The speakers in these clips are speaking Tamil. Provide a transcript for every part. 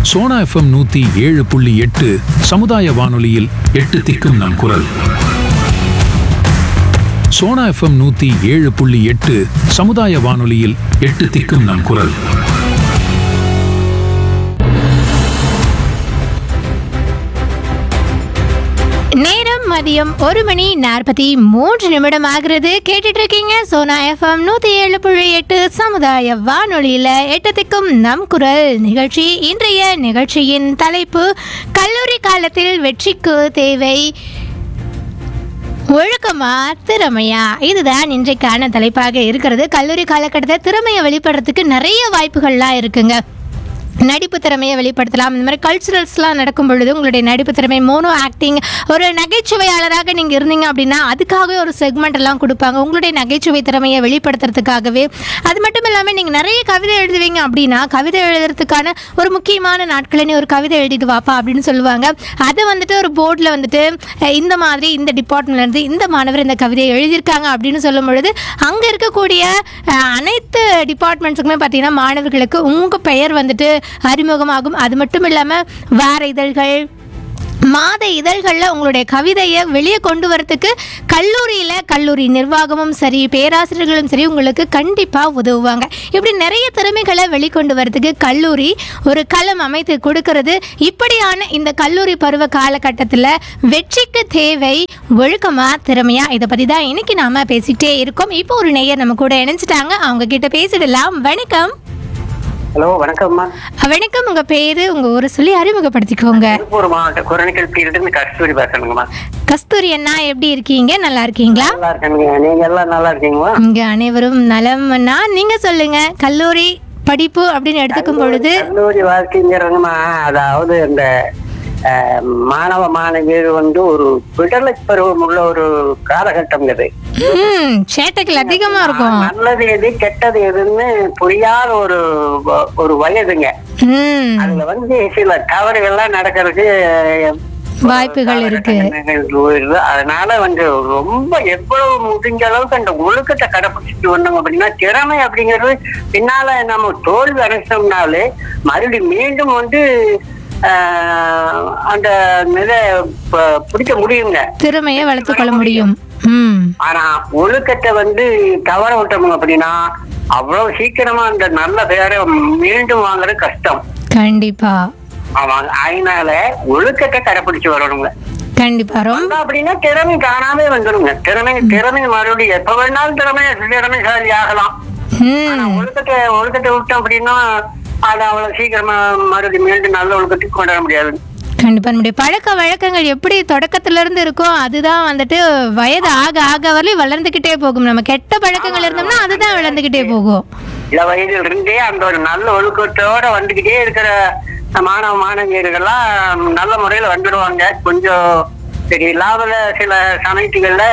சோனா எஃப்எம் நூத்தி ஏழு புள்ளி எட்டு சமுதாய வானொலியில் எட்டு திக்கும் நம் குரல் சோனா எஃப்எம் நூத்தி ஏழு புள்ளி எட்டு சமுதாய வானொலியில் எட்டு திக்கும் நம் குரல் நேரம் மதியம் ஒரு மணி நாற்பத்தி மூன்று நிமிடம் ஆகிறது கேட்டுட்டு இருக்கீங்க சோனா எஃப்எம் நூத்தி ஏழு புள்ளி எட்டு சமுதாய வானொலியில எட்டத்துக்கும் நம் குரல் நிகழ்ச்சி இன்றைய நிகழ்ச்சியின் தலைப்பு கல்லூரி காலத்தில் வெற்றிக்கு தேவை ஒழுக்கமா திறமையா இதுதான் இன்றைக்கான தலைப்பாக இருக்கிறது கல்லூரி காலகட்டத்தில் திறமையை வெளிப்படுறதுக்கு நிறைய வாய்ப்புகள்லாம் இருக்குங்க நடிப்பு திறமையை வெளிப்படுத்தலாம் இந்த மாதிரி கல்ச்சுரல்ஸ்லாம் நடக்கும் பொழுது உங்களுடைய நடிப்பு திறமை மோனோ ஆக்டிங் ஒரு நகைச்சுவையாளராக நீங்கள் இருந்தீங்க அப்படின்னா அதுக்காகவே ஒரு செக்மெண்ட் எல்லாம் கொடுப்பாங்க உங்களுடைய நகைச்சுவை திறமையை வெளிப்படுத்துறதுக்காகவே அது மட்டும் இல்லாமல் நீங்கள் நிறைய கவிதை எழுதுவீங்க அப்படின்னா கவிதை எழுதுறதுக்கான ஒரு முக்கியமான நாட்களில் நீ ஒரு கவிதை எழுதிட்டு வாப்பா அப்படின்னு சொல்லுவாங்க அதை வந்துட்டு ஒரு போர்டில் வந்துட்டு அஹ், இந்த மாதிரி இந்த டிபார்ட்மெண்ட்லேருந்து இந்த மாணவர் இந்த கவிதையை எழுதியிருக்காங்க அப்படின்னு சொல்லும் பொழுது அங்கே இருக்கக்கூடிய அஹ், அனைத்து டிபார்ட்மெண்ட்ஸுக்குமே பார்த்தீங்கன்னா மாணவர்களுக்கு உங்கள் பெயர் வந்துட்டு அறிமுகமாகும் அது மட்டும் இல்லாமல் வார இதழ்கள் மாத இதழ்களில் உங்களுடைய கவிதையை வெளியே கொண்டு வரத்துக்கு கல்லூரியில் கல்லூரி நிர்வாகமும் சரி பேராசிரியர்களும் சரி உங்களுக்கு கண்டிப்பாக உதவுவாங்க இப்படி நிறைய திறமைகளை வெளிக்கொண்டு வரதுக்கு கல்லூரி ஒரு களம் அமைத்து கொடுக்கறது இப்படியான இந்த கல்லூரி பருவ காலகட்டத்தில் வெற்றிக்கு தேவை ஒழுக்கமா திறமையா இதை பற்றி தான் இன்னைக்கு நாம பேசிக்கிட்டே இருக்கோம் இப்போ ஒரு நேயர் நம்ம கூட இணைஞ்சிட்டாங்க அவங்க கிட்ட பேசிடலாம் வணக்கம் ஹலோ வணக்கம்மா வணக்கம் உங்க பேரு உங்க ஊரை சொல்லி அறிமுகப்படுத்திக்கோங்க திருப்பூர் மாவட்ட குரணிக்கல் பீரியட் இருந்து கஸ்தூரி பேசணுங்கம்மா கஸ்தூரி அண்ணா எப்படி இருக்கீங்க நல்லா இருக்கீங்களா நல்லா இருக்கேனுங்க நீங்க எல்லாம் நல்லா இருக்கீங்களா இங்க அனைவரும் நலம்னா நீங்க சொல்லுங்க கல்லூரி படிப்பு அப்படின்னு எடுத்துக்கும் பொழுது கல்லூரி வாழ்க்கைங்கிறவங்கம்மா அதாவது இந்த அஹ், மாணவ மாணவியர் வந்து ஒரு விடலை பருவம் உள்ள ஒரு காலகட்டம் இது ம் சேட்டைகள் அதிகமா இருக்கும் நல்லது எது கெட்டது எதுன்னு புரியாத ஒரு வ- ஒரு வயதுங்க ம் அதுல வந்து சில தவறுகள்லாம் நடக்கிறதுக்கு வாய்ப்புகள் இருக்கு வருது. அதனால வந்து ரொம்ப எவ்வளவு முடிஞ்ச அளவுக்கு அந்த ஒழுக்கத்தை கடைபிடிச்சிட்டு வந்தோம் அப்படின்னா திறமை அப்படிங்கிறது பின்னால நம்ம தோல்வி அடைச்சோம்னாலே மறுபடியும் மீண்டும் வந்து ஆஹ், அந்த நிலை ப- பிடிக்க முடியுங்க திறமையை வளர்த்துக் கொள்ள முடியும் ம் ஆனா ஒழுக்கத்தை வந்து தவற விட்டோம் அப்படின்னா அவ்வளவு சீக்கிரமா அந்த நல்ல பேரை மீண்டும் வாங்குறது கஷ்டம் கண்டிப்பா ஆமாங்க அதனால ஒழுக்கத்தை கடைபிடிச்சு வரணுங்க கண்டிப்பா ரொம்ப வந்தா அப்படின்னா திறமை காணாமே வந்துருங்க திறமை திறமை மறுபடியும் எப்ப வேணாலும் திறமை திறமைசாலி ஆகலாம் ஆனா ம் ஒழுக்கத்தை ஒழுக்கத்தை விட்டோம் அப்படின்னா அது அவ்வளவு சீக்கிரமா மறுபடியும் மீண்டும் நல்ல ஒழுக்கத்துக்கு கொண்டு வர முடியாது கண்டிப்பா நம்முடைய பழக்க வழக்கங்கள் எப்படி தொடக்கத்துல இருந்து இருக்கோ அதுதான் வந்துட்டு வயது ஆக ஆக வரலையும் வளர்ந்துகிட்டே போகும் நம்ம கெட்ட பழக்கங்கள் இருந்தோம்னா அதுதான் வளர்ந்துகிட்டே போகும் இள வயதில் இருந்தே அந்த ஒரு நல்ல ஒழுக்கத்தோட வந்துகிட்டே இருக்கிற மாணவ மாணவியர்கள்லாம் நல்ல முறையில வந்துடுவாங்க கொஞ்சம் சரி இல்லாத சில சமயத்துகள்ல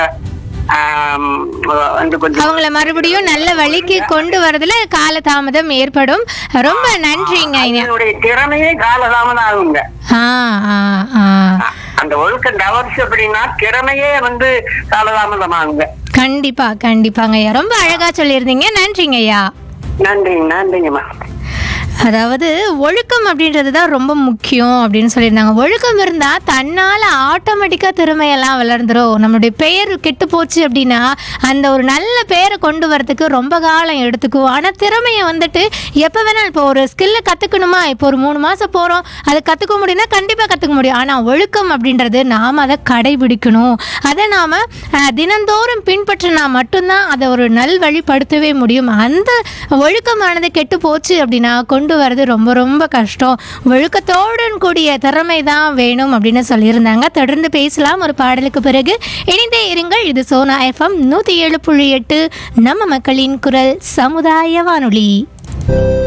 ஆம், வந்து கொஞ்சம் அவங்கள மறுபடியும் நல்ல வழிக்கு கொண்டு வரதுல காலதாமதம் ஏற்படும் ரொம்ப நன்றிங்க ஐயா அதனுடைய திறமையே காலதாமதம் ஆகுங்க ஆ ஆ ஆ அந்த ஒழுக்கம் தவறுச்சு அப்படின்னா திறமையே வந்து காலதாமதம் ஆகுங்க கண்டிப்பா கண்டிப்பாங்க ஐயா ரொம்ப அழகா சொல்லியிருந்தீங்க நன்றிங்க ஐயா நன்றிங்க நன்றிங்கம்மா அதாவது ஒழுக்கம் அப்படின்றது தான் ரொம்ப முக்கியம் அப்படின்னு சொல்லியிருந்தாங்க ஒழுக்கம் இருந்தால் தன்னால் ஆட்டோமேட்டிக்காக திறமையெல்லாம் வளர்ந்துரும் நம்மளுடைய பெயர் கெட்டு போச்சு அப்படின்னா அந்த ஒரு நல்ல பெயரை கொண்டு வரதுக்கு ரொம்ப காலம் எடுத்துக்கும் ஆனால் திறமையை வந்துட்டு எப்போ வேணாலும் இப்போ ஒரு ஸ்கில்லை கற்றுக்கணுமா இப்போ ஒரு மூணு மாதம் போகிறோம் அதை கற்றுக்க முடியும்னா கண்டிப்பாக கற்றுக்க முடியும் ஆனால் ஒழுக்கம் அப்படின்றது நாம் அதை கடைபிடிக்கணும் அதை நாம் தினந்தோறும் பின்பற்றினா மட்டும்தான் அதை ஒரு நல்வழிப்படுத்தவே முடியும் அந்த ஒழுக்கமானது கெட்டு போச்சு அப்படின்னா கொண்டு வரது ரொம்ப ரொம்ப கஷ்டம் ஒழுக்கத்தோடன் கூடிய திறமை தான் வேணும் அப்படின்னு சொல்லியிருந்தாங்க தொடர்ந்து பேசலாம் ஒரு பாடலுக்கு பிறகு இணைந்தே இருங்கள் இது சோனா எஃப்எம் நூற்றி ஏழு புள்ளி எட்டு நம்ம மக்களின் குரல் சமுதாய வானொலி